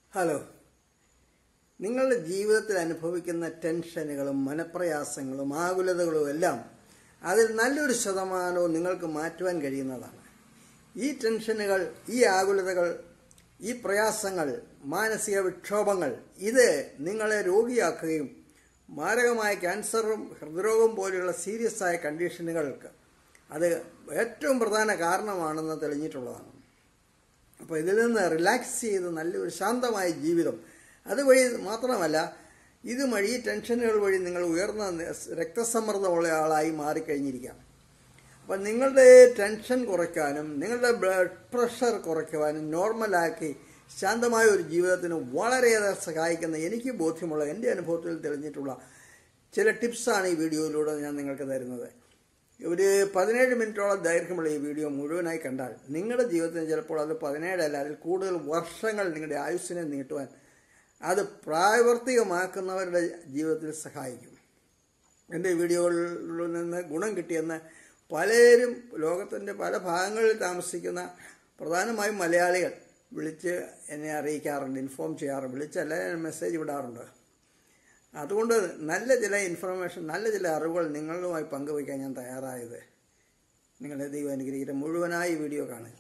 hello നിങ്ങളുടെ ജീവിതത്തിൽ അനുഭവിക്കുന്ന ടെൻഷനുകളും മനപ്രയാസങ്ങളും ആകുലതകളും എല്ലാം അതിൽ നല്ലൊരു ശതമാനവും നിങ്ങൾക്ക് മാറ്റുവാൻ കഴിയുന്നതാണ് ഈ ടെൻഷനുകൾ ഈ ആകുലതകൾ ഈ പ്രയാസങ്ങൾ മാനസിക വിക്ഷോഭങ്ങൾ ഇത് നിങ്ങളെ രോഗിയാക്കുകയും മാരകമായ ക്യാൻസറും ഹൃദ്രോഗം പോലെയുള്ള സീരിയസ് ആയ കണ്ടീഷനുകൾക്ക് അത് ഏറ്റവും പ്രധാന കാരണമാണെന്ന് തെളിഞ്ഞിട്ടുള്ളതാണ് അപ്പോൾ ഇതിൽ നിന്ന് റിലാക്സ് ചെയ്ത് നല്ലൊരു ശാന്തമായ ജീവിതം അതുവഴി മാത്രമല്ല ഇത് വഴി ടെൻഷനുകൾ വഴി നിങ്ങൾ ഉയർന്ന രക്തസമ്മർദ്ദമുള്ള ആളായി മാറിക്കഴിഞ്ഞിരിക്കാം അപ്പം നിങ്ങളുടെ ടെൻഷൻ കുറയ്ക്കാനും നിങ്ങളുടെ ബ്ലഡ് പ്രഷർ കുറയ്ക്കുവാനും നോർമലാക്കി ശാന്തമായ ഒരു ജീവിതത്തിന് വളരെയേറെ സഹായിക്കുന്ന എനിക്ക് ബോധ്യമുള്ള എൻ്റെ അനുഭവത്തിൽ തെളിഞ്ഞിട്ടുള്ള ചില ടിപ്സാണ് ഈ വീഡിയോയിലൂടെ ഞാൻ നിങ്ങൾക്ക് തരുന്നത് ഒരു പതിനേഴ് മിനിറ്റോളം ദൈർഘ്യമുള്ള ഈ വീഡിയോ മുഴുവനായി കണ്ടാൽ നിങ്ങളുടെ ജീവിതത്തിന് ചിലപ്പോൾ അത് പതിനേഴല്ല അതിൽ കൂടുതൽ വർഷങ്ങൾ നിങ്ങളുടെ ആയുസ്സിനെ നീട്ടുവാൻ അത് പ്രാവർത്തികമാക്കുന്നവരുടെ ജീവിതത്തിൽ സഹായിക്കും എൻ്റെ വീഡിയോകളിൽ നിന്ന് ഗുണം കിട്ടിയെന്ന് പലരും ലോകത്തിൻ്റെ പല ഭാഗങ്ങളിൽ താമസിക്കുന്ന പ്രധാനമായും മലയാളികൾ വിളിച്ച് എന്നെ അറിയിക്കാറുണ്ട് ഇൻഫോം ചെയ്യാറുണ്ട് വിളിച്ചല്ല മെസ്സേജ് വിടാറുണ്ട് അതുകൊണ്ട് നല്ല ചില ഇൻഫർമേഷൻ നല്ല ചില അറിവുകൾ നിങ്ങളുമായി പങ്കുവയ്ക്കാൻ ഞാൻ തയ്യാറായത് നിങ്ങളെ ദൈവം അനുഗ്രഹിക്കട്ടെ മുഴുവനായി വീഡിയോ കാണുക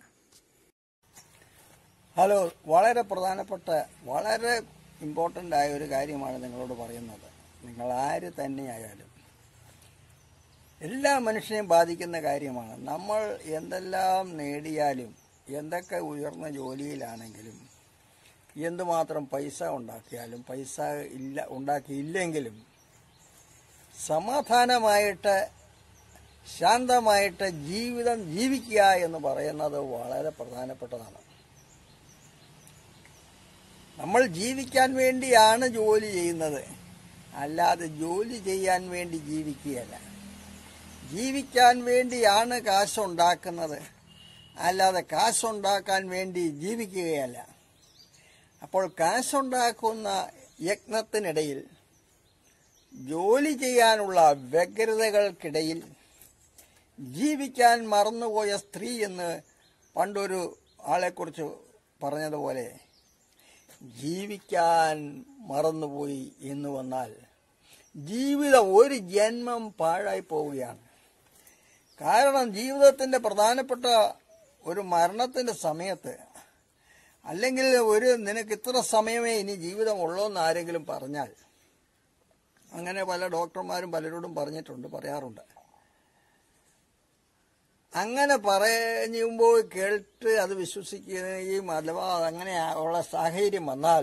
ഹലോ വളരെ പ്രധാനപ്പെട്ട വളരെ ഇമ്പോർട്ടൻ്റ് ആയ ഒരു കാര്യമാണ് നിങ്ങളോട് പറയുന്നത് നിങ്ങൾ ആര് തന്നെയായാലും എല്ലാ മനുഷ്യനെയും ബാധിക്കുന്ന കാര്യമാണ് നമ്മൾ എന്തെല്ലാം നേടിയാലും എന്തൊക്കെ ഉയർന്ന ജോലിയിലാണെങ്കിലും എന്തുമാത്രം പൈസ ഉണ്ടാക്കിയാലും പൈസ ഇല്ല ഉണ്ടാക്കിയില്ലെങ്കിലും സമാധാനമായിട്ട് ശാന്തമായിട്ട് ജീവിതം ജീവിക്കുക എന്ന് പറയുന്നത് വളരെ പ്രധാനപ്പെട്ടതാണ് നമ്മൾ ജീവിക്കാൻ വേണ്ടിയാണ് ജോലി ചെയ്യുന്നത് അല്ലാതെ ജോലി ചെയ്യാൻ വേണ്ടി ജീവിക്കുകയല്ല ജീവിക്കാൻ വേണ്ടിയാണ് കാശുണ്ടാക്കുന്നത് അല്ലാതെ കാശുണ്ടാക്കാൻ വേണ്ടി ജീവിക്കുകയല്ല അപ്പോൾ കാശുണ്ടാക്കുന്ന യജ്ഞത്തിനിടയിൽ ജോലി ചെയ്യാനുള്ള വ്യഗ്രതകൾക്കിടയിൽ ജീവിക്കാൻ മറന്നുപോയ സ്ത്രീ എന്ന് പണ്ടൊരു ആളെക്കുറിച്ച് പറഞ്ഞതുപോലെ ജീവിക്കാൻ മറന്നുപോയി എന്ന് വന്നാൽ ജീവിതം ഒരു ജന്മം പാഴായി പോവുകയാണ് കാരണം ജീവിതത്തിൻ്റെ പ്രധാനപ്പെട്ട ഒരു മരണത്തിൻ്റെ സമയത്ത് അല്ലെങ്കിൽ ഒരു നിനക്ക് ഇത്ര സമയമേ ഇനി ജീവിതം ഉള്ളൂ എന്ന് ആരെങ്കിലും പറഞ്ഞാൽ അങ്ങനെ പല ഡോക്ടർമാരും പലരോടും പറഞ്ഞിട്ടുണ്ട് പറയാറുണ്ട് അങ്ങനെ പറയുമ്പോൾ കേട്ട് അത് വിശ്വസിക്കുകയും അഥവാ അങ്ങനെ ഉള്ള സാഹചര്യം വന്നാൽ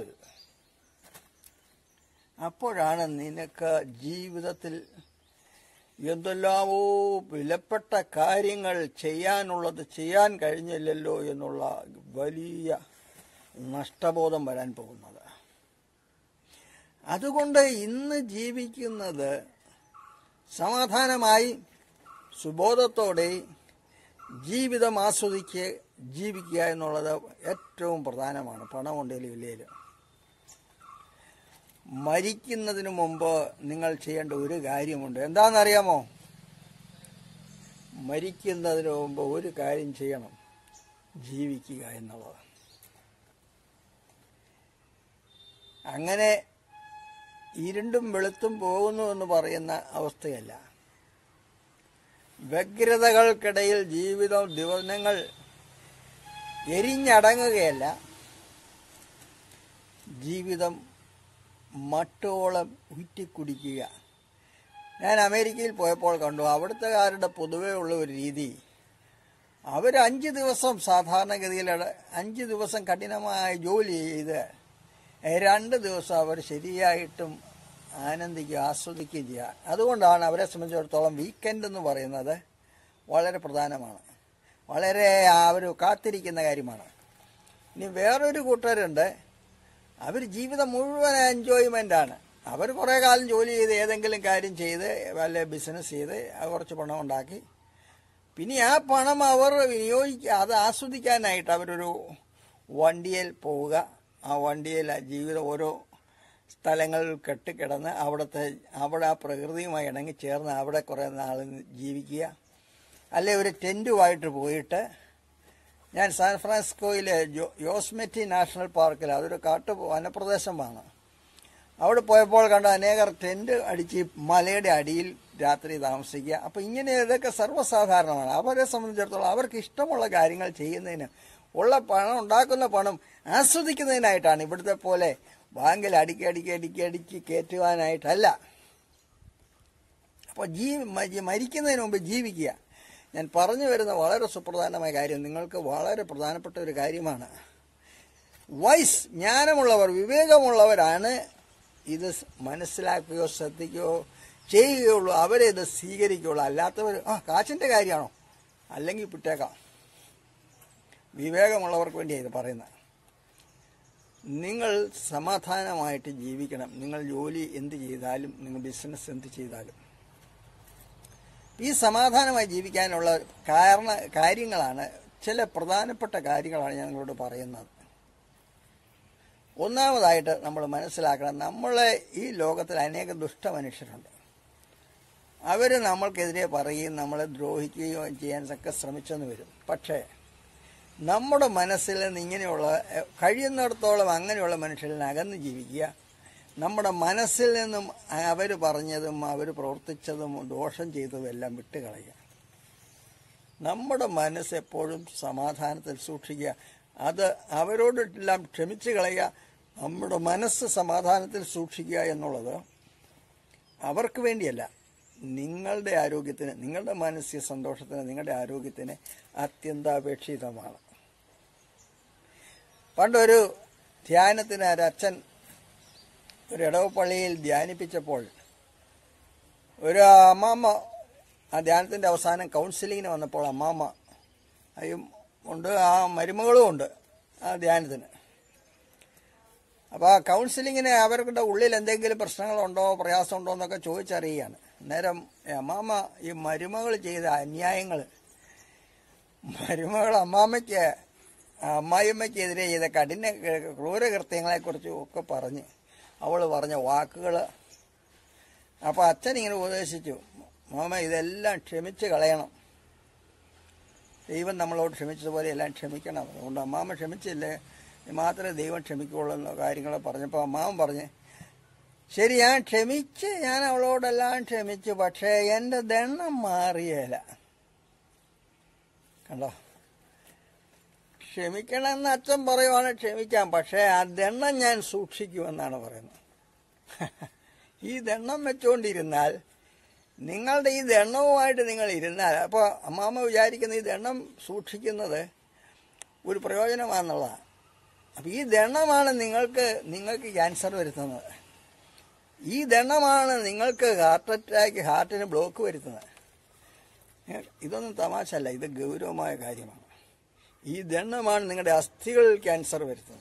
അപ്പോഴാണ് നിനക്ക് ജീവിതത്തിൽ എന്തെല്ലാമോ വിലപ്പെട്ട കാര്യങ്ങൾ ചെയ്യാനുള്ളത് ചെയ്യാൻ കഴിഞ്ഞില്ലല്ലോ എന്നുള്ള വലിയ നഷ്ടബോധം വരാൻ പോകുന്നത് അതുകൊണ്ട് ഇന്ന് ജീവിക്കുന്നത് സമാധാനമായി സുബോധത്തോടെ ജീവിതം ആസ്വദിച്ച് ജീവിക്കുക എന്നുള്ളത് ഏറ്റവും പ്രധാനമാണ് പണം ഉണ്ടെങ്കിലും ഇല്ലേലും മരിക്കുന്നതിന് മുമ്പ് നിങ്ങൾ ചെയ്യേണ്ട ഒരു കാര്യമുണ്ട് എന്താണെന്നറിയാമോ മരിക്കുന്നതിന് മുമ്പ് ഒരു കാര്യം ചെയ്യണം ജീവിക്കുക എന്നുള്ളത് അങ്ങനെ ഇരുണ്ടും വെളുത്തും പോകുന്നു എന്ന് പറയുന്ന അവസ്ഥയല്ല വ്യഗ്രതകൾക്കിടയിൽ ജീവിതം ദിവസങ്ങൾ എരിഞ്ഞടങ്ങുകയല്ല ജീവിതം മട്ടോളം ഊറ്റിക്കുടിക്കുക ഞാൻ അമേരിക്കയിൽ പോയപ്പോൾ കണ്ടു അവിടുത്തെക്കാരുടെ പൊതുവേ ഉള്ള ഒരു രീതി അവർ അഞ്ച് ദിവസം സാധാരണഗതിയിൽ അഞ്ച് ദിവസം കഠിനമായ ജോലി ചെയ്ത് രണ്ട് ദിവസം അവർ ശരിയായിട്ടും ആനന്ദിക്കുക ആസ്വദിക്കുകയും ചെയ്യുക അതുകൊണ്ടാണ് അവരെ സംബന്ധിച്ചിടത്തോളം വീക്കെൻഡ് എന്ന് പറയുന്നത് വളരെ പ്രധാനമാണ് വളരെ അവർ കാത്തിരിക്കുന്ന കാര്യമാണ് ഇനി വേറൊരു കൂട്ടരുണ്ട് അവർ ജീവിതം മുഴുവൻ എൻജോയ്മെൻ്റ് ആണ് അവർ കുറേ കാലം ജോലി ചെയ്ത് ഏതെങ്കിലും കാര്യം ചെയ്ത് വല്ല ബിസിനസ് ചെയ്ത് കുറച്ച് പണം ഉണ്ടാക്കി പിന്നെ ആ പണം അവർ വിനിയോഗിക്കുക അത് ആസ്വദിക്കാനായിട്ട് അവരൊരു വണ്ടിയിൽ പോവുക ആ വണ്ടിയിൽ ജീവിതം ഓരോ സ്ഥലങ്ങളിൽ കെട്ടിക്കിടന്ന് അവിടുത്തെ അവിടെ ആ പ്രകൃതിയുമായി ഇണങ്ങി ചേർന്ന് അവിടെ കുറേ നാൾ ജീവിക്കുക അല്ലെ ഒരു ടെൻറ്റുമായിട്ട് പോയിട്ട് ഞാൻ സാൻ ഫ്രാൻസിസ്കോയിലെ ജോ യോസ്മെറ്റി നാഷണൽ പാർക്കിൽ അതൊരു കാട്ടു വനപ്രദേശമാണ് അവിടെ പോയപ്പോൾ കണ്ട അനേകർ ടെന്റ് അടിച്ച് മലയുടെ അടിയിൽ രാത്രി താമസിക്കുക അപ്പം ഇങ്ങനെ ഇതൊക്കെ സർവ്വസാധാരണമാണ് അവരെ സംബന്ധിച്ചിടത്തോളം അവർക്ക് ഇഷ്ടമുള്ള കാര്യങ്ങൾ ചെയ്യുന്നതിന് ഉള്ള പണം ഉണ്ടാക്കുന്ന പണം ആസ്വദിക്കുന്നതിനായിട്ടാണ് ഇവിടുത്തെ പോലെ ബാങ്കിൽ അടുക്കി അടുക്കി അടുക്കി അടുക്കി കയറ്റുവാനായിട്ടല്ല അപ്പോൾ ജീ മ- മരിക്കുന്നതിന് മുമ്പ് ജീവിക്കുക ഞാൻ പറഞ്ഞു വരുന്ന വളരെ സുപ്രധാനമായ കാര്യം നിങ്ങൾക്ക് വളരെ പ്രധാനപ്പെട്ട ഒരു കാര്യമാണ് വൈസ് ജ്ഞാനമുള്ളവർ വിവേകമുള്ളവരാണ് ഇത് സ് മനസ്സിലാക്കുകയോ ശ്രദ്ധിക്കുകയോ ചെയ്യുകയുള്ളൂ അവരെ ഇത് സ്വീകരിക്കുകയുള്ളൂ അല്ലാത്തവർ ആ കാശിൻ്റെ കാര്യമാണോ അല്ലെങ്കിൽ വിട്ടേക്കാം വിവേകമുള്ളവർക്ക് വേണ്ടിയാണ് ഇത് പറയുന്നത് നിങ്ങൾ സമാധാനമായിട്ട് ജീവിക്കണം നിങ്ങൾ ജോലി എന്ത് ചെയ്താലും നിങ്ങൾ ബിസിനസ് എന്ത് ചെയ്താലും ഈ സമാധാനമായി ജീവിക്കാനുള്ള കാരണ കാര്യങ്ങളാണ് ചില പ്രധാനപ്പെട്ട കാര്യങ്ങളാണ് ഞാൻ നിങ്ങളോട് പറയുന്നത് ഒന്നാമതായിട്ട് നമ്മൾ മനസ്സിലാക്കണം നമ്മളെ ഈ ലോകത്തിൽ അനേക ദുഷ്ടമനുഷ്യരുണ്ട് അവർ നമ്മൾക്കെതിരെ പറയുകയും നമ്മളെ ദ്രോഹിക്കുകയും ചെയ്യാൻ ഒക്കെ ശ്രമിച്ചെന്ന് വരും പക്ഷേ നമ്മുടെ മനസ്സിൽ നിന്ന് ഇങ്ങനെയുള്ള എഹ്, കഴിയുന്നിടത്തോളം അങ്ങനെയുള്ള മനുഷ്യരിൽ നിന്ന് അകന്ന് ജീവിക്കുക നമ്മുടെ മനസ്സിൽ നിന്നും അവർ പറഞ്ഞതും അവർ പ്രവർത്തിച്ചതും ദോഷം ചെയ്തതും എല്ലാം വിട്ടുകളയുക നമ്മുടെ മനസ്സ് എപ്പോഴും സമാധാനത്തിൽ സൂക്ഷിക്കുക അത് അവരോടെല്ലാം ക്ഷമിച്ചു കളയുക നമ്മുടെ മനസ്സ് സമാധാനത്തിൽ സൂക്ഷിക്കുക എന്നുള്ളത് അവർക്ക് വേണ്ടിയല്ല നിങ്ങളുടെ ആരോഗ്യത്തിന് നിങ്ങളുടെ മാനസിക സന്തോഷത്തിന് നിങ്ങളുടെ ആരോഗ്യത്തിന് അത്യന്താപേക്ഷിതമാണ് പണ്ടൊരു ധ്യാനത്തിന് ഒരച്ഛൻ ഒരു ഇടവപ്പള്ളിയിൽ ധ്യാനിപ്പിച്ചപ്പോൾ ഒരു അമ്മാമ്മ ആ ധ്യാനത്തിൻ്റെ അവസാനം കൗൺസിലിങ്ങിന് വന്നപ്പോൾ അമ്മാമ്മ അയ്യും ഉണ്ട് ആ മരുമകളും ഉണ്ട് ആ ധ്യാനത്തിന് അപ്പോൾ ആ കൗൺസിലിങ്ങിന് അവരുടെ ഉള്ളിൽ എന്തെങ്കിലും പ്രശ്നങ്ങളുണ്ടോ പ്രയാസമുണ്ടോ എന്നൊക്കെ ചോദിച്ചറിയുകയാണ് അന്നേരം ഈ അമ്മാമ്മ ഈ മരുമകൾ ചെയ്ത അന്യായങ്ങൾ മരുമകൾ അമ്മാമ്മയ്ക്ക് അമ്മായിയമ്മയ്ക്കെതിരെ ചെയ്ത കഠിന ക്രൂരകൃത്യങ്ങളെക്കുറിച്ചും ഒക്കെ പറഞ്ഞ് അവൾ പറഞ്ഞ വാക്കുകൾ അപ്പോൾ അച്ഛൻ ഇങ്ങനെ ഉപദേശിച്ചു മാമ ഇതെല്ലാം ക്ഷമിച്ച് കളയണം ദൈവം നമ്മളോട് ക്ഷമിച്ചതുപോലെ എല്ലാം ക്ഷമിക്കണം അതുകൊണ്ട് അമ്മാമ്മ ക്ഷമിച്ചില്ലേ മാത്രമേ ദൈവം ക്ഷമിക്കുള്ളൂ എന്ന കാര്യങ്ങൾ പറഞ്ഞപ്പോൾ അമ്മാവൻ പറഞ്ഞ് ശരി ഞാൻ ക്ഷമിച്ച് ഞാൻ അവളോടെല്ലാം ക്ഷമിച്ചു പക്ഷേ എൻ്റെ ദണ്ണം മാറിയേല കണ്ടോ ക്ഷമിക്കണമെന്ന് അച്ഛൻ പറയുവാണ് ക്ഷമിക്കാം പക്ഷേ ആ ദണ്ണം ഞാൻ സൂക്ഷിക്കുമെന്നാണ് പറയുന്നത് ഈ ദണ്ണം വെച്ചുകൊണ്ടിരുന്നാൽ നിങ്ങളുടെ ഈ ദണ്ണവുമായിട്ട് നിങ്ങൾ ഇരുന്നാൽ അപ്പോൾ അമ്മാമ്മ വിചാരിക്കുന്ന ഈ ദണ്ണം സൂക്ഷിക്കുന്നത് ഒരു പ്രയോജനമാണെന്നുള്ളതാണ് അപ്പോൾ ഈ ദണ്ണമാണ് നിങ്ങൾക്ക് നിങ്ങൾക്ക് ക്യാൻസർ വരുത്തുന്നത് ഈ ദണ്ണമാണ് നിങ്ങൾക്ക് ഹാർട്ട് അറ്റാക്ക് ഹാർട്ടിന് ബ്ലോക്ക് വരുത്തുന്നത് ഇതൊന്നും തമാശ അല്ല ഇത് ഗൗരവമായ കാര്യമാണ് ഈ ദണ്ണമാണ് നിങ്ങളുടെ അസ്ഥികളിൽ ക്യാൻസർ വരുത്തുന്നത്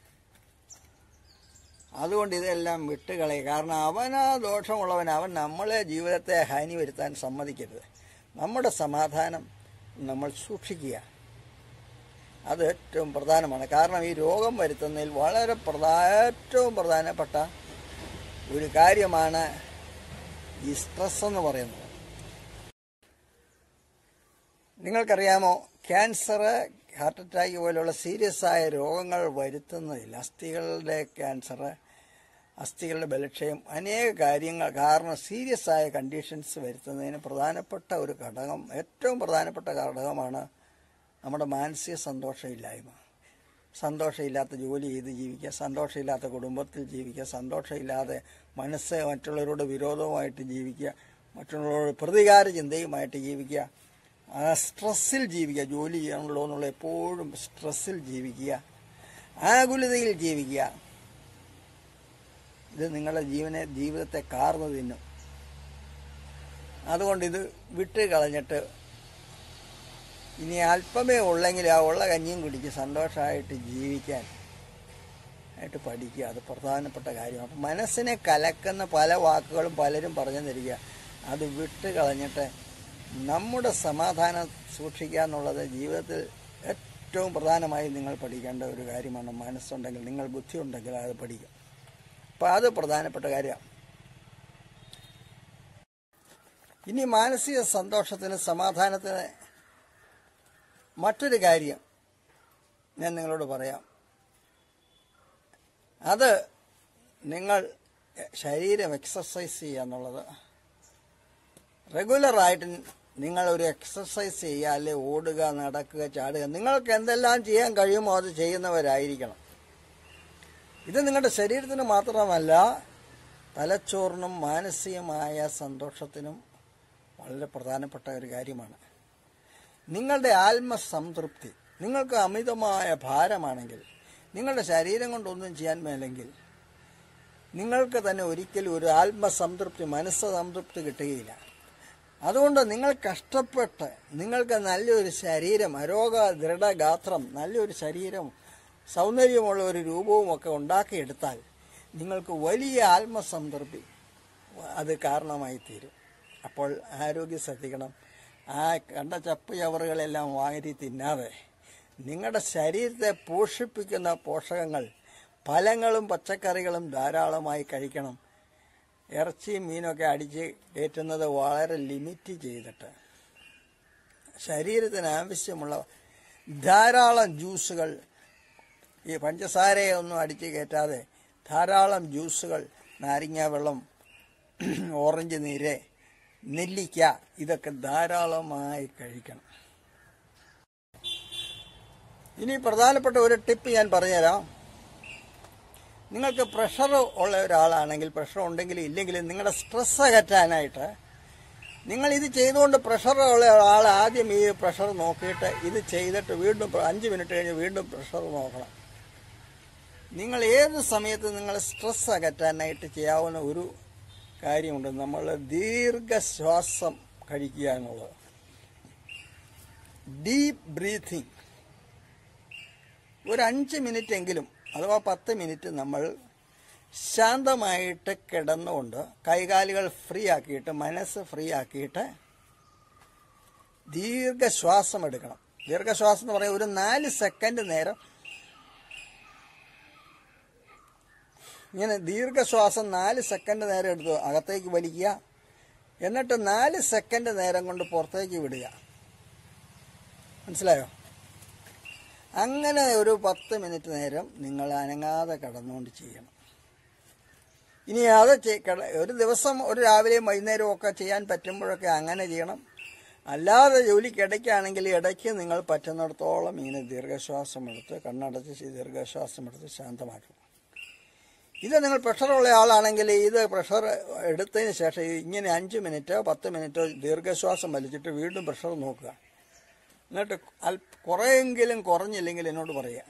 അതുകൊണ്ട് ഇതെല്ലാം വിട്ടുകളയുക കാരണം അവനാ ദോഷമുള്ളവൻ അവൻ നമ്മളെ ജീവിതത്തെ ഹാനി വരുത്താൻ സമ്മതിക്കരുത് നമ്മുടെ സമാധാനം നമ്മൾ സൂക്ഷിക്കുക അത് ഏറ്റവും പ്രധാനമാണ് കാരണം ഈ രോഗം വരുത്തുന്നതിൽ വളരെ പ്രധാ ഏറ്റവും പ്രധാനപ്പെട്ട ഒരു കാര്യമാണ് ഈ സ്ട്രെസ് എന്ന് പറയുന്നത് നിങ്ങൾക്കറിയാമോ ക്യാൻസർ ഹാർട്ട് അറ്റാക്ക് പോലെയുള്ള സീരിയസ് ആയ രോഗങ്ങൾ വരുത്തുന്നതിൽ അസ്ഥികളുടെ ക്യാൻസർ അസ്ഥികളുടെ ബലക്ഷയം അനേക കാര്യങ്ങൾ കാരണം സീരിയസ് ആയ കണ്ടീഷൻസ് വരുത്തുന്നതിന് പ്രധാനപ്പെട്ട ഒരു ഘടകം ഏറ്റവും പ്രധാനപ്പെട്ട ഘടകമാണ് നമ്മുടെ മാനസിക സന്തോഷമില്ലായ്മ സന്തോഷമില്ലാത്ത ജോലി ചെയ്ത് ജീവിക്കുക സന്തോഷമില്ലാത്ത കുടുംബത്തിൽ ജീവിക്കുക സന്തോഷമില്ലാതെ മനസ്സ് മറ്റുള്ളവരോട് വിരോധവുമായിട്ട് ജീവിക്കുക മറ്റുള്ളവരോട് പ്രതികാര ചിന്തയുമായിട്ട് ജീവിക്കുക ആ സ്ട്രെസ്സിൽ ജീവിക്കുക ജോലി ചെയ്യണമല്ലോ എന്നുള്ള എപ്പോഴും സ്ട്രെസ്സിൽ ജീവിക്കുക ആകുലതയിൽ ജീവിക്കുക ഇത് നിങ്ങളുടെ ജീവനെ ജീവിതത്തെ കാർന്നു തിന്നും അതുകൊണ്ട് ഇത് വിട്ട് കളഞ്ഞിട്ട് ഇനി അല്പമേ ഉള്ളെങ്കിൽ ആ ഉള്ള കഞ്ഞിയും കുടിച്ച് സന്തോഷമായിട്ട് ജീവിക്കാൻ ആയിട്ട് പഠിക്കുക അത് പ്രധാനപ്പെട്ട കാര്യമാണ് അപ്പം മനസ്സിനെ കലക്കുന്ന പല വാക്കുകളും പലരും പറഞ്ഞു തരിക അത് വിട്ട് കളഞ്ഞിട്ട് നമ്മുടെ സമാധാനം സൂക്ഷിക്കുക എന്നുള്ളത് ജീവിതത്തിൽ ഏറ്റവും പ്രധാനമായി നിങ്ങൾ പഠിക്കേണ്ട ഒരു കാര്യമാണ് മനസ്സുണ്ടെങ്കിൽ നിങ്ങൾ ബുദ്ധി ഉണ്ടെങ്കിൽ അത് പഠിക്കുക അപ്പം അത് പ്രധാനപ്പെട്ട കാര്യമാണ് ഇനി മാനസിക സന്തോഷത്തിന് സമാധാനത്തിന് മറ്റൊരു കാര്യം ഞാൻ നിങ്ങളോട് പറയാം അത് നിങ്ങൾ ശരീരം എക്സസൈസ് ചെയ്യുക എന്നുള്ളത് റെഗുലറായിട്ട് നിങ്ങൾ ഒരു എക്സസൈസ് ചെയ്യുക അല്ലെ ഓടുക നടക്കുക ചാടുക നിങ്ങൾക്ക് എന്തെല്ലാം ചെയ്യാൻ കഴിയുമോ അത് ചെയ്യുന്നവരായിരിക്കണം ഇത് നിങ്ങളുടെ ശരീരത്തിന് മാത്രമല്ല തലച്ചോറിനും മാനസികമായ സന്തോഷത്തിനും വളരെ പ്രധാനപ്പെട്ട ഒരു കാര്യമാണ് നിങ്ങളുടെ ആത്മസംതൃപ്തി നിങ്ങൾക്ക് അമിതമായ ഭാരമാണെങ്കിൽ നിങ്ങളുടെ ശരീരം കൊണ്ടൊന്നും ചെയ്യാൻ മേലെങ്കിൽ നിങ്ങൾക്ക് തന്നെ ഒരിക്കലും ഒരു ആത്മസംതൃപ്തി മനസ്സ് സംതൃപ്തി കിട്ടുകയില്ല അതുകൊണ്ട് നിങ്ങൾ കഷ്ടപ്പെട്ട് നിങ്ങൾക്ക് നല്ലൊരു ശരീരം അരോഗ ദൃഢഗാത്രം നല്ലൊരു ശരീരം സൗന്ദര്യമുള്ള ഒരു രൂപവും ഒക്കെ ഉണ്ടാക്കിയെടുത്താൽ നിങ്ങൾക്ക് വലിയ ആത്മസംതൃപ്തി അത് കാരണമായി തീരും അപ്പോൾ ആരോഗ്യം ശ്രദ്ധിക്കണം ആ കണ്ട ചപ്പ് ചവറുകളെല്ലാം വാങ്ങി തിന്നാതെ നിങ്ങളുടെ ശരീരത്തെ പോഷിപ്പിക്കുന്ന പോഷകങ്ങൾ ഫലങ്ങളും പച്ചക്കറികളും ധാരാളമായി കഴിക്കണം ഇറച്ചിയും മീനൊക്കെ അടിച്ച് കയറ്റുന്നത് വളരെ ലിമിറ്റ് ചെയ്തിട്ട് ശരീരത്തിന് ആവശ്യമുള്ള ധാരാളം ജ്യൂസുകൾ ഈ പഞ്ചസാരയെ ഒന്നും അടിച്ച് കയറ്റാതെ ധാരാളം ജ്യൂസുകൾ നാരങ്ങ വെള്ളം ഓറഞ്ച് നീര് നെല്ലിക്ക ഇതൊക്കെ ധാരാളമായി കഴിക്കണം ഇനി പ്രധാനപ്പെട്ട ഒരു ടിപ്പ് ഞാൻ പറഞ്ഞുതരാം നിങ്ങൾക്ക് പ്രഷർ ഉള്ള ഒരാളാണെങ്കിൽ പ്രഷർ ഉണ്ടെങ്കിലും ഇല്ലെങ്കിലും നിങ്ങളുടെ സ്ട്രെസ് അകറ്റാനായിട്ട് നിങ്ങൾ ഇത് ചെയ്തുകൊണ്ട് പ്രഷർ ഉള്ള ആൾ ആദ്യം ഈ പ്രഷർ നോക്കിയിട്ട് ഇത് ചെയ്തിട്ട് വീണ്ടും പ്ര- അഞ്ച് മിനിറ്റ് കഴിഞ്ഞ് വീണ്ടും പ്രഷർ നോക്കണം നിങ്ങൾ ഏത് സമയത്ത് നിങ്ങൾ സ്ട്രെസ് അകറ്റാനായിട്ട് ചെയ്യാവുന്ന ഒരു കാര്യമുണ്ട് നമ്മൾ ദീർഘശ്വാസം കഴിക്കുക എന്നുള്ളത് ഡീപ്പ് ബ്രീത്തിങ് ഒരു അഞ്ച് മിനിറ്റ് എങ്കിലും അഥവാ പത്ത് മിനിറ്റ് നമ്മൾ ശാന്തമായിട്ട് കിടന്നുകൊണ്ട് കൈകാലുകൾ ഫ്രീ ആക്കിയിട്ട് മനസ്സ് ഫ്രീ ആക്കിയിട്ട് ദീർഘശ്വാസം എടുക്കണം ദീർഘശ്വാസം എന്ന് പറയുന്നത് ഒരു നാല് സെക്കൻഡ് നേരം ഇങ്ങനെ ദീർഘശ്വാസം നാല് സെക്കൻഡ് നേരം എടുത്ത് അകത്തേക്ക് വലിക്കുക എന്നിട്ട് നാല് സെക്കൻഡ് നേരം കൊണ്ട് പുറത്തേക്ക് വിടുക മനസ്സിലായോ അങ്ങനെ ഒരു പത്ത് മിനിറ്റ് നേരം നിങ്ങൾ അനങ്ങാതെ കടന്നുകൊണ്ട് ചെയ്യണം ഇനി അത് ചെയ്- കിട- ഒരു ദിവസം ഒരു രാവിലെയും വൈകുന്നേരവും ഒക്കെ ചെയ്യാൻ പറ്റുമ്പോഴൊക്കെ അങ്ങനെ ചെയ്യണം അല്ലാതെ ജോലിക്ക് ഇടയ്ക്കാണെങ്കിൽ ഇടയ്ക്ക് നിങ്ങൾ പറ്റുന്നിടത്തോളം ഇങ്ങനെ ദീർഘശ്വാസം എടുത്ത് കണ്ണടച്ച് ദീർഘശ്വാസം എടുത്ത് ശാന്തമാക്കണം ഇത് നിങ്ങൾ പ്രഷറുള്ള ആളാണെങ്കിൽ ഇത് പ്രഷർ എടുത്തതിന് ശേഷം ഇങ്ങനെ അഞ്ച് മിനിറ്റോ പത്ത് മിനിറ്റോ ദീർഘശ്വാസം വലിച്ചിട്ട് വീണ്ടും പ്രഷർ നോക്കുക എന്നിട്ട് അൽ കുറേയെങ്കിലും കുറഞ്ഞില്ലെങ്കിൽ എന്നോട് പറയുക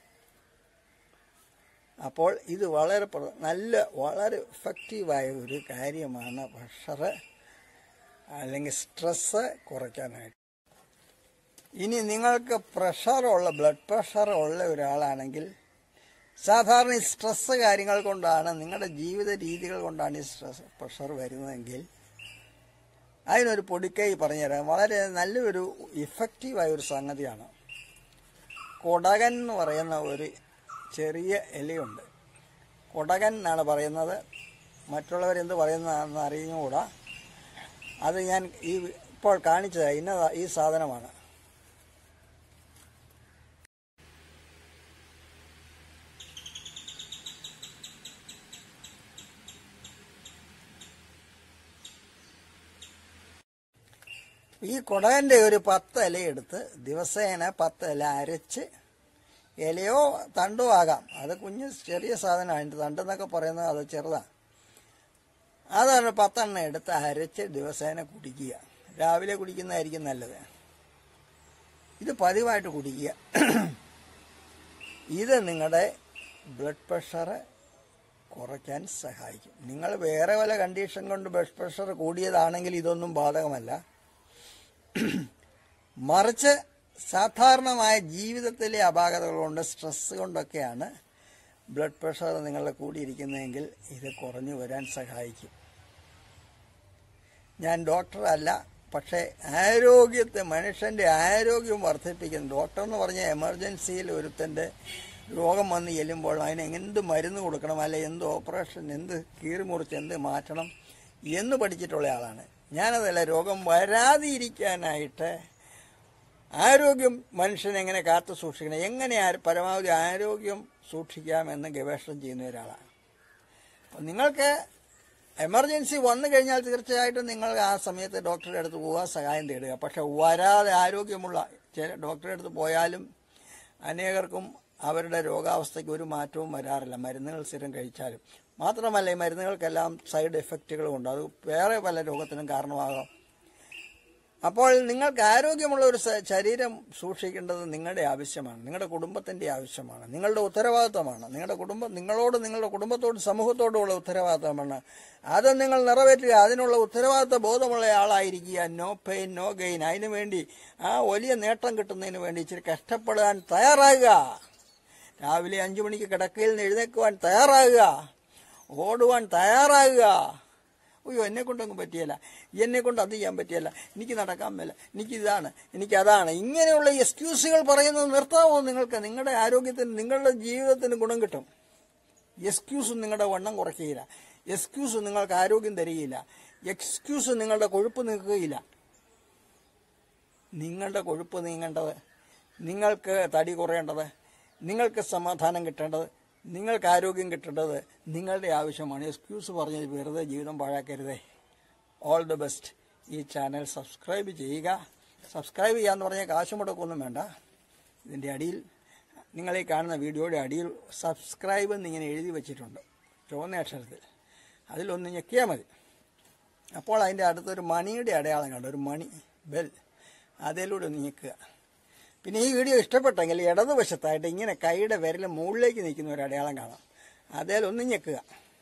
അപ്പോൾ ഇത് വളരെ പ്ര- നല്ല വളരെ എഫക്റ്റീവായ ഒരു കാര്യമാണ് പ്രഷർ അല്ലെങ്കിൽ സ്ട്രെസ് കുറയ്ക്കാനായിട്ട് ഇനി നിങ്ങൾക്ക് പ്രഷറുള്ള ബ്ലഡ് പ്രഷർ ഉള്ള ഒരാളാണെങ്കിൽ സാധാരണ ഈ സ്ട്രെസ് കാര്യങ്ങൾ കൊണ്ടാണ് നിങ്ങളുടെ ജീവിത രീതികൾ കൊണ്ടാണ് ഈ സ്ട്രെസ് പ്രഷർ വരുന്നതെങ്കിൽ അതിനൊരു പൊടിക്കൈ പറഞ്ഞുതരാം വളരെ നല്ലൊരു ഇഫക്റ്റീവായ ഒരു സംഗതിയാണ് കൊടകൻ എന്ന് പറയുന്ന ഒരു ചെറിയ ഇലയുണ്ട് കൊടകൻ എന്നാണ് പറയുന്നത് മറ്റുള്ളവരെന്ത് പറയുന്നതാണെന്ന് അറിഞ്ഞുകൂടാ അത് ഞാൻ ഈ ഇപ്പോൾ കാണിച്ചത് ഇന്നതാ ഈ സാധനമാണ് ഈ കുടകൻ്റെ ഒരു പത്ത് ഇല എടുത്ത് ദിവസേന പത്ത് ഇല അരച്ച് ഇലയോ തണ്ടോ ആകാം അത് കുഞ്ഞ് ചെറിയ സാധനമാണ് അതിൻ്റെ തണ്ടെന്നൊക്കെ പറയുന്നത് അത് ചെറുതാണ് അതാണ് പത്തെണ്ണം എടുത്ത് അരച്ച് ദിവസേന കുടിക്കുക രാവിലെ കുടിക്കുന്നതായിരിക്കും നല്ലത് ഇത് പതിവായിട്ട് കുടിക്കുക ഇത് നിങ്ങളുടെ ബ്ലഡ് പ്രഷർ കുറയ്ക്കാൻ സഹായിക്കും നിങ്ങൾ വേറെ വല്ല കണ്ടീഷൻ കൊണ്ട് ബ്ലഡ് പ്രഷർ കൂടിയതാണെങ്കിൽ ഇതൊന്നും ബാധകമല്ല മറിച്ച് സാധാരണമായ ജീവിതത്തിലെ അപാകതകൾ കൊണ്ട് സ്ട്രെസ് കൊണ്ടൊക്കെയാണ് ബ്ലഡ് പ്രഷർ നിങ്ങളുടെ കൂടിയിരിക്കുന്നതെങ്കിൽ ഇത് കുറഞ്ഞു വരാൻ സഹായിക്കും ഞാൻ ഡോക്ടറല്ല പക്ഷേ ആരോഗ്യത്തെ മനുഷ്യൻ്റെ ആരോഗ്യം വർദ്ധിപ്പിക്കുന്ന ഡോക്ടർ എന്ന് പറഞ്ഞ എമർജൻസിയിൽ ഒരുത്തൻ്റെ രോഗം വന്ന് ചെല്ലുമ്പോൾ അതിന് എന്ത് മരുന്ന് കൊടുക്കണം അല്ലെ എന്ത് ഓപ്പറേഷൻ എന്ത് കീറിമുറിച്ച് എന്ത് മാറ്റണം എന്ന് പഠിച്ചിട്ടുള്ള ആളാണ് ഞാനതല്ല രോഗം വരാതിരിക്കാനായിട്ട് ആരോഗ്യം മനുഷ്യനെ എങ്ങനെ കാത്തു സൂക്ഷിക്കണം എങ്ങനെ ആ- പരമാവധി ആരോഗ്യം സൂക്ഷിക്കാമെന്ന് ഗവേഷണം ചെയ്യുന്ന ഒരാളാണ് അപ്പം നിങ്ങൾക്ക് എമർജൻസി വന്നു കഴിഞ്ഞാൽ തീർച്ചയായിട്ടും നിങ്ങൾ ആ സമയത്ത് ഡോക്ടറുടെ അടുത്ത് പോവുക സഹായം തേടുക പക്ഷെ വരാതെ ആരോഗ്യമുള്ള ചില ഡോക്ടറുടെ അടുത്ത് പോയാലും അനേകർക്കും അവരുടെ രോഗാവസ്ഥയ്ക്ക് ഒരു മാറ്റവും വരാറില്ല മരുന്നുകൾ സ്ഥിരം കഴിച്ചാലും മാത്രമല്ല ഈ മരുന്നുകൾക്കെല്ലാം സൈഡ് എഫക്റ്റുകളും ഉണ്ട് അത് വേറെ പല രോഗത്തിനും കാരണമാകാം അപ്പോൾ നിങ്ങൾക്ക് ആരോഗ്യമുള്ള ഒരു സ- ശരീരം സൂക്ഷിക്കേണ്ടത് നിങ്ങളുടെ ആവശ്യമാണ് നിങ്ങളുടെ കുടുംബത്തിന്റെ ആവശ്യമാണ് നിങ്ങളുടെ ഉത്തരവാദിത്തമാണ് നിങ്ങളുടെ കുടുംബം നിങ്ങളോട് നിങ്ങളുടെ കുടുംബത്തോട് സമൂഹത്തോടുമുള്ള ഉത്തരവാദിത്തമാണ് അത് നിങ്ങൾ നിറവേറ്റുക അതിനുള്ള ഉത്തരവാദിത്ത ബോധമുള്ള ആളായിരിക്കുക നോ പെയിൻ നോ ഗെയിൻ അതിനു വേണ്ടി ആ വലിയ നേട്ടം കിട്ടുന്നതിന് വേണ്ടി ഇച്ചിരി കഷ്ടപ്പെടാൻ തയ്യാറാകുക രാവിലെ അഞ്ചു മണിക്ക് കിടക്കയിൽ നിന്ന് എഴുന്നേക്കുവാൻ തയ്യാറാകുക ഓടുവാൻ തയ്യാറാകുക അയ്യോ എന്നെ കൊണ്ടൊന്നും പറ്റിയല്ല എന്നെ കൊണ്ട് അത് ചെയ്യാൻ പറ്റിയല്ല എനിക്ക് നടക്കാൻ മേല എനിക്ക് ഇതാണ് എനിക്ക് അതാണ് ഇങ്ങനെയുള്ള എക്സ്ക്യൂസുകൾ പറയുന്നത് നിർത്താമോ നിങ്ങൾക്ക് നിങ്ങളുടെ ആരോഗ്യത്തിന് നിങ്ങളുടെ ജീവിതത്തിന് ഗുണം കിട്ടും എക്സ്ക്യൂസ് നിങ്ങളുടെ വണ്ണം കുറയ്ക്കുകയില്ല എക്സ്ക്യൂസ് നിങ്ങൾക്ക് ആരോഗ്യം തരികയില്ല എക്സ്ക്യൂസ് നിങ്ങളുടെ കൊഴുപ്പ് നീക്കുകയില്ല നിങ്ങളുടെ കൊഴുപ്പ് നീങ്ങേണ്ടത് നിങ്ങൾക്ക് തടി കുറയേണ്ടത് നിങ്ങൾക്ക് സമാധാനം കിട്ടേണ്ടത് നിങ്ങൾക്ക് ആരോഗ്യം കിട്ടേണ്ടത് നിങ്ങളുടെ ആവശ്യമാണ് എക്സ്ക്യൂസ് പറഞ്ഞ് വെറുതെ ജീവിതം പാഴാക്കരുതേ ഓൾ ദ ബെസ്റ്റ് ഈ ചാനൽ സബ്സ്ക്രൈബ് ചെയ്യുക സബ്സ്ക്രൈബ് ചെയ്യാന്ന് പറഞ്ഞാൽ കാശ് മുടക്കൊന്നും വേണ്ട ഇതിൻ്റെ അടിയിൽ നിങ്ങൾ ഈ കാണുന്ന വീഡിയോയുടെ അടിയിൽ സബ്സ്ക്രൈബ് എന്നിങ്ങനെ എഴുതി വെച്ചിട്ടുണ്ട് ചുവന്ന അക്ഷരത്തിൽ അതിലൊന്ന് ഞെക്കിയാൽ മതി അപ്പോൾ അതിൻ്റെ അടുത്തൊരു മണിയുടെ അടയാളം കണ്ടു ഒരു മണി ബെൽ അതിലൂടെ ഒന്ന് ഞെക്കുക പിന്നെ ഈ വീഡിയോ ഇഷ്ടപ്പെട്ടെങ്കിൽ ഇടതുവശത്തായിട്ട് ഇങ്ങനെ കൈയുടെ വിരൽ മുകളിലേക്ക് നിൽക്കുന്ന ഒരു അടയാളം കാണാം അതേലൊന്ന് ഞെക്കുക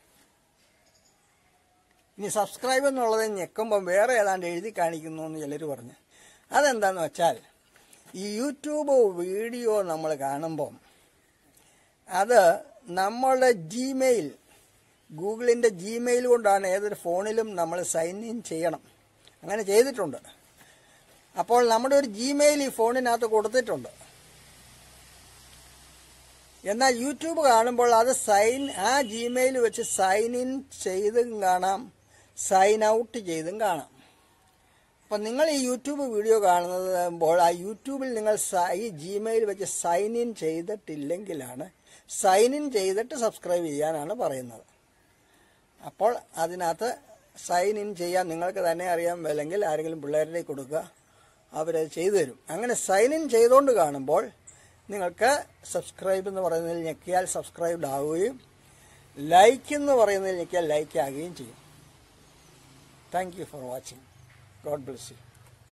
ഇനി സബ്സ്ക്രൈബ് എന്നുള്ളത് ഞെക്കുമ്പം വേറെ ഏതാണ്ട് എഴുതി കാണിക്കുന്നു എന്ന് ചിലർ പറഞ്ഞു അതെന്താന്ന് വെച്ചാൽ ഈ യൂട്യൂബ് വീഡിയോ നമ്മൾ കാണുമ്പം അത് നമ്മളുടെ ജിമെയിൽ ഗൂഗിളിൻ്റെ ജിമെയിൽ കൊണ്ടാണ് ഏതൊരു ഫോണിലും നമ്മൾ സൈൻ ഇൻ ചെയ്യണം അങ്ങനെ ചെയ്തിട്ടുണ്ട് അപ്പോൾ നമ്മുടെ ഒരു ജിമെയിൽ ഈ ഫോണിനകത്ത് കൊടുത്തിട്ടുണ്ട് എന്നാൽ യൂട്യൂബ് കാണുമ്പോൾ അത് സൈൻ ആ ജിമെയിൽ വെച്ച് സൈൻ ഇൻ ചെയ്തും കാണാം സൈൻ ഔട്ട് ചെയ്തും കാണാം അപ്പം നിങ്ങൾ ഈ യൂട്യൂബ് വീഡിയോ കാണുമ്പോൾ ആ യൂട്യൂബിൽ നിങ്ങൾ സ- ഈ ജിമെയിൽ വെച്ച് സൈൻ ഇൻ ചെയ്തിട്ടില്ലെങ്കിലാണ് സൈൻ ഇൻ ചെയ്തിട്ട് സബ്സ്ക്രൈബ് ചെയ്യാനാണ് പറയുന്നത് അപ്പോൾ അതിനകത്ത് സൈൻ ഇൻ ചെയ്യാൻ നിങ്ങൾക്ക് തന്നെ അറിയാൻ അല്ലെങ്കിൽ ആരെങ്കിലും പിള്ളേരുടെ കൊടുക്കുക അവരത് ചെയ്തു തരും അങ്ങനെ സൈൻ ഇൻ ചെയ്തുകൊണ്ട് കാണുമ്പോൾ നിങ്ങൾക്ക് സബ്സ്ക്രൈബ് എന്ന് പറയുന്നതിൽ ഞെക്കിയാൽ സബ്സ്ക്രൈബ്ഡ് ആവുകയും ലൈക്ക് എന്ന് പറയുന്നതിൽ ഞെക്കിയാൽ ലൈക്ക് ആകുകയും ചെയ്യും thank you for watching God bless U